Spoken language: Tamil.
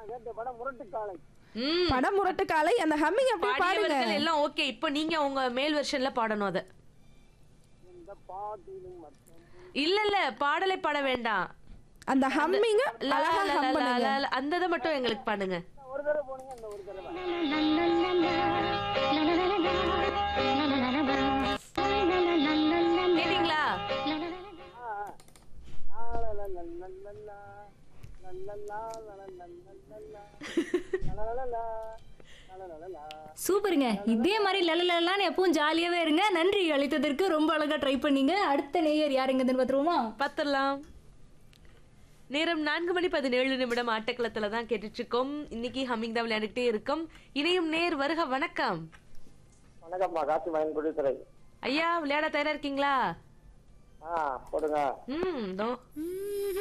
கேட்ட படம் முரட்டு காலை ம் படம் முரட்டு காலை அந்த ஹம்மிங் அப்படியே பாடுங்க பாடியவர்கள் எல்லாம் ஓகே இப்போ நீங்க உங்க மேல் வெர்ஷன்ல பாடணும் அத இந்த பாட்டிலும் மட்டும் இல்ல இல்ல பாடலை பாட வேண்டாம் அந்த ஹம்மிங்க லா, அழகா லா, ஹம் லா, பண்ணுங்க லா, லா, அந்த இதை மட்டும் எங்களுக்கு பண்ணுங்க ஒரு தடவை போனீங்க அந்த ஒரு தடவை கேட்டீங்களா ஆ, ஆ. லா, லா, லா, லா, லா, லா, லா. லா, லா, லா, லா, லா, லா, லா, லா. லா, லா, லா, லா. லா, லா, லா, லா. சூப்பருங்க இதே மாதிரி லலலலான்னு எப்பவும் ஜாலியாவே இருங்க நன்றி அளித்ததற்கு ரொம்ப அழகா ட்ரை பண்ணீங்க அடுத்த நேயர் யாருங்கன்னு பார்த்துருவோமா பார்த்துடலாம் நேரம் நான்கு மணி பதினேழு நிமிடம் ஆட்டக்களத்துல தான் கேட்டுட்டு இருக்கோம் இன்னைக்கு ஹம்மிங் தான் விளையாண்டுட்டே இருக்கோம் இணையும் நேர் வருக வணக்கம் வணக்கம்மா காசி மகன் குடித்துறை ஐயா விளையாட தயாரா இருக்கீங்களா ஆ போடுங்க ம் இதோ